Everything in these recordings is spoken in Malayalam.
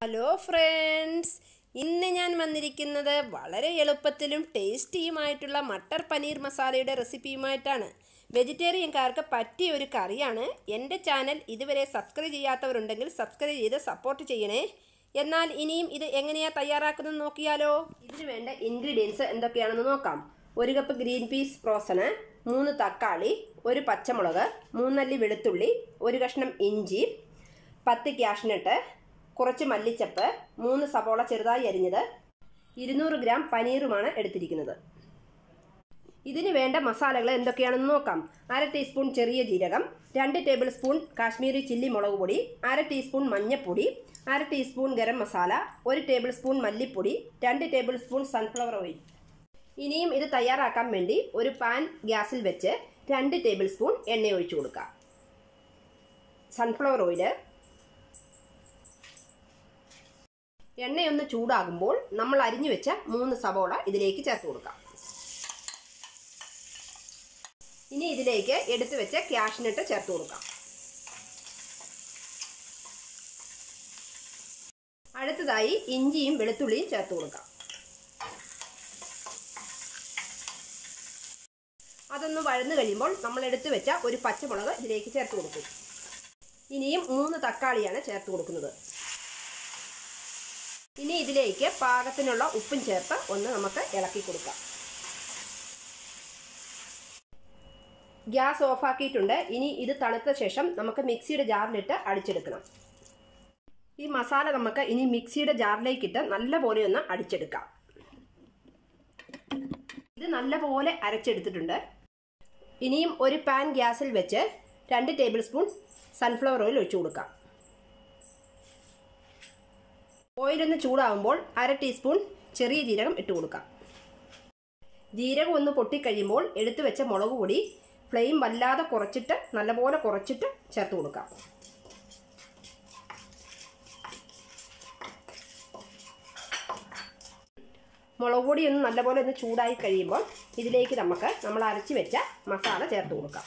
ഹലോ ഫ്രണ്ട്സ് ഇന്ന് ഞാൻ വന്നിരിക്കുന്നത് വളരെ എളുപ്പത്തിലും ടേസ്റ്റിയുമായിട്ടുള്ള മട്ടർ പനീർ മസാലയുടെ റെസിപ്പിയുമായിട്ടാണ് വെജിറ്റേറിയൻകാർക്ക് പറ്റിയ ഒരു കറിയാണ് എൻ്റെ ചാനൽ ഇതുവരെ സബ്സ്ക്രൈബ് ചെയ്യാത്തവരുണ്ടെങ്കിൽ സബ്സ്ക്രൈബ് ചെയ്ത് സപ്പോർട്ട് ചെയ്യണേ എന്നാൽ ഇനിയും ഇത് എങ്ങനെയാണ് തയ്യാറാക്കുന്നത് നോക്കിയാലോ ഇതിന് വേണ്ട ഇൻഗ്രീഡിയൻസ് എന്തൊക്കെയാണെന്ന് നോക്കാം ഒരു കപ്പ് ഗ്രീൻ പീസ് ഫ്രോസണ് മൂന്ന് തക്കാളി ഒരു പച്ചമുളക് മൂന്നല്ലി വെളുത്തുള്ളി ഒരു കഷ്ണം ഇഞ്ചി പത്ത് ക്യാഷ്നട്ട് കുറച്ച് മല്ലിച്ചപ്പ് മൂന്ന് സവോള ചെറുതായി അരിഞ്ഞത് ഇരുന്നൂറ് ഗ്രാം പനീറുമാണ് എടുത്തിരിക്കുന്നത് ഇതിന് വേണ്ട മസാലകൾ എന്തൊക്കെയാണെന്ന് നോക്കാം അര ടീസ്പൂൺ ചെറിയ ജീരകം രണ്ട് ടേബിൾ സ്പൂൺ കാശ്മീരി ചില്ലി മുളക് പൊടി അര ടീസ്പൂൺ മഞ്ഞൾപ്പൊടി അര ടീസ്പൂൺ ഗരം മസാല ഒരു ടേബിൾ സ്പൂൺ മല്ലിപ്പൊടി രണ്ട് ടേബിൾ സ്പൂൺ സൺഫ്ലവർ ഓയിൽ ഇനിയും ഇത് തയ്യാറാക്കാൻ വേണ്ടി ഒരു പാൻ ഗ്യാസിൽ വെച്ച് രണ്ട് ടേബിൾ സ്പൂൺ എണ്ണ ഒഴിച്ചു കൊടുക്കാം സൺഫ്ലവർ ഓയിൽ എണ്ണയൊന്ന് ചൂടാകുമ്പോൾ നമ്മൾ അരിഞ്ഞു വെച്ച മൂന്ന് സവോള ഇതിലേക്ക് ചേർത്ത് കൊടുക്കാം ഇനി ഇതിലേക്ക് എടുത്തു വെച്ച ക്യാഷിനിട്ട് ചേർത്ത് കൊടുക്കാം അടുത്തതായി ഇഞ്ചിയും വെളുത്തുള്ളിയും ചേർത്ത് കൊടുക്കാം അതൊന്ന് വഴന്നു കഴിയുമ്പോൾ നമ്മൾ എടുത്തു വെച്ച ഒരു പച്ചമുളക് ഇതിലേക്ക് ചേർത്ത് കൊടുക്കും ഇനിയും മൂന്ന് തക്കാളിയാണ് ചേർത്ത് കൊടുക്കുന്നത് ഇനി ഇതിലേക്ക് പാകത്തിനുള്ള ഉപ്പും ചേർത്ത് ഒന്ന് നമുക്ക് ഇളക്കി കൊടുക്കാം ഗ്യാസ് ഓഫാക്കിയിട്ടുണ്ട് ഇനി ഇത് തണുത്ത ശേഷം നമുക്ക് മിക്സിയുടെ ജാറിലിട്ട് അടിച്ചെടുക്കണം ഈ മസാല നമുക്ക് ഇനി മിക്സിയുടെ ജാറിലേക്കിട്ട് നല്ലപോലെ ഒന്ന് അടിച്ചെടുക്കാം ഇത് നല്ലപോലെ അരച്ചെടുത്തിട്ടുണ്ട് ഇനിയും ഒരു പാൻ ഗ്യാസിൽ വെച്ച് രണ്ട് ടേബിൾ സ്പൂൺ സൺഫ്ലവർ ഓയിൽ ഒഴിച്ചു കൊടുക്കാം ഓയിലൊന്ന് ചൂടാകുമ്പോൾ അര ടീസ്പൂൺ ചെറിയ ജീരകം ഇട്ട് കൊടുക്കാം ജീരകം ഒന്ന് പൊട്ടിക്കഴിയുമ്പോൾ എടുത്തു വെച്ച മുളക് പൊടി ഫ്ലെയിം വല്ലാതെ കുറച്ചിട്ട് നല്ലപോലെ കുറച്ചിട്ട് ചേർത്ത് കൊടുക്കാം മുളക് പൊടി ഒന്ന് നല്ലപോലെ ഒന്ന് ചൂടായി കഴിയുമ്പോൾ ഇതിലേക്ക് നമുക്ക് നമ്മൾ അരച്ച് വെച്ച മസാല ചേർത്ത് കൊടുക്കാം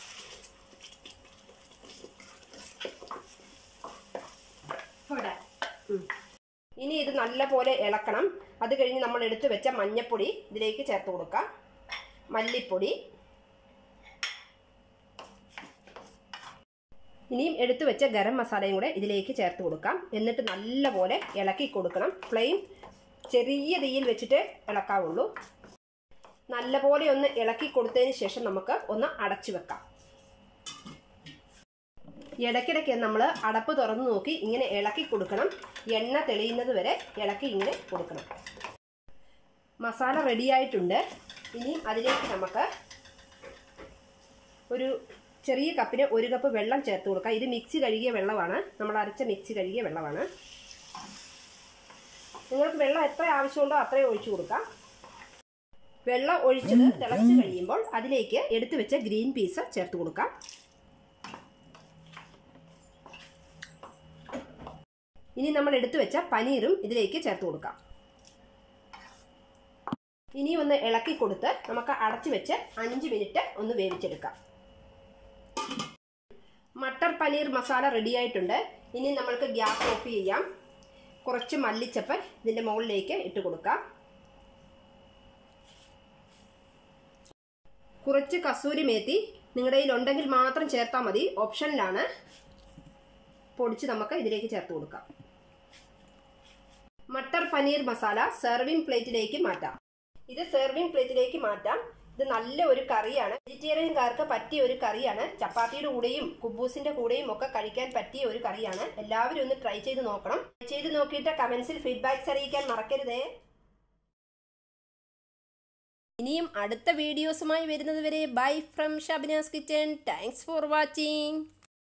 ഇനി ഇത് നല്ലപോലെ ഇളക്കണം അത് കഴിഞ്ഞ് നമ്മൾ എടുത്തു വെച്ച മഞ്ഞപ്പൊടി ഇതിലേക്ക് ചേർത്ത് കൊടുക്കാം മല്ലിപ്പൊടി ഇനിയും എടുത്തു വെച്ച ഗരം മസാലയും കൂടെ ഇതിലേക്ക് ചേർത്ത് കൊടുക്കാം എന്നിട്ട് നല്ലപോലെ ഇളക്കി കൊടുക്കണം ഫ്ലെയിം ചെറിയ തീയിൽ വെച്ചിട്ട് ഇളക്കാവുള്ളൂ നല്ലപോലെ ഒന്ന് ഇളക്കി കൊടുത്തതിന് ശേഷം നമുക്ക് ഒന്ന് അടച്ചു വെക്കാം ഇടയ്ക്കിടയ്ക്ക് നമ്മൾ അടപ്പ് തുറന്നു നോക്കി ഇങ്ങനെ ഇളക്കി കൊടുക്കണം എണ്ണ തെളിയുന്നത് വരെ ഇളക്കി ഇങ്ങനെ കൊടുക്കണം മസാല റെഡിയായിട്ടുണ്ട് ഇനി അതിലേക്ക് നമുക്ക് ഒരു ചെറിയ കപ്പിന് ഒരു കപ്പ് വെള്ളം ചേർത്ത് കൊടുക്കാം ഇത് മിക്സി കഴുകിയ വെള്ളമാണ് നമ്മൾ അരച്ച മിക്സി കഴുകിയ വെള്ളമാണ് നിങ്ങൾക്ക് വെള്ളം എത്ര ആവശ്യമുണ്ടോ അത്രയും ഒഴിച്ചു കൊടുക്കാം വെള്ളം ഒഴിച്ചത് തിളച്ച് കഴിയുമ്പോൾ അതിലേക്ക് എടുത്തു വെച്ച ഗ്രീൻ പീസ് ചേർത്ത് കൊടുക്കാം ഇനി നമ്മൾ എടുത്തു വെച്ച പനീറും ഇതിലേക്ക് ചേർത്ത് കൊടുക്കാം ഇനി ഒന്ന് ഇളക്കി കൊടുത്ത് നമുക്ക് അടച്ചു വെച്ച് അഞ്ച് മിനിറ്റ് ഒന്ന് വേവിച്ചെടുക്കാം മട്ടർ പനീർ മസാല റെഡി ആയിട്ടുണ്ട് ഇനി നമ്മൾക്ക് ഗ്യാസ് ഓഫ് ചെയ്യാം കുറച്ച് മല്ലിച്ചപ്പ് ഇതിൻ്റെ മുകളിലേക്ക് ഇട്ട് കൊടുക്കാം കുറച്ച് കസൂരി മേത്തി നിങ്ങളുടെ കയ്യിൽ ഉണ്ടെങ്കിൽ മാത്രം ചേർത്താൽ മതി ഓപ്ഷനിലാണ് പൊടിച്ച് നമുക്ക് ഇതിലേക്ക് ചേർത്ത് കൊടുക്കാം മട്ടർ പനീർ മസാല സെർവിംഗ് പ്ലേറ്റിലേക്ക് മാറ്റാം ഇത് സെർവിംഗ് പ്ലേറ്റിലേക്ക് മാറ്റാം ഇത് നല്ല ഒരു കറിയാണ് വെജിറ്റേറിയൻകാർക്ക് പറ്റിയ ഒരു കറിയാണ് ചപ്പാത്തിയുടെ കൂടെയും കുബൂസിന്റെ കൂടെയും ഒക്കെ കഴിക്കാൻ പറ്റിയ ഒരു കറിയാണ് എല്ലാവരും ഒന്ന് ട്രൈ ചെയ്ത് നോക്കണം ചെയ്ത് നോക്കിയിട്ട് കമന്റ്സിൽ ഫീഡ്ബാക്സ് അറിയിക്കാൻ മറക്കരുതേ ഇനിയും അടുത്ത വീഡിയോസുമായി വരുന്നത് വരെ bye from Shabina's kitchen thanks for watching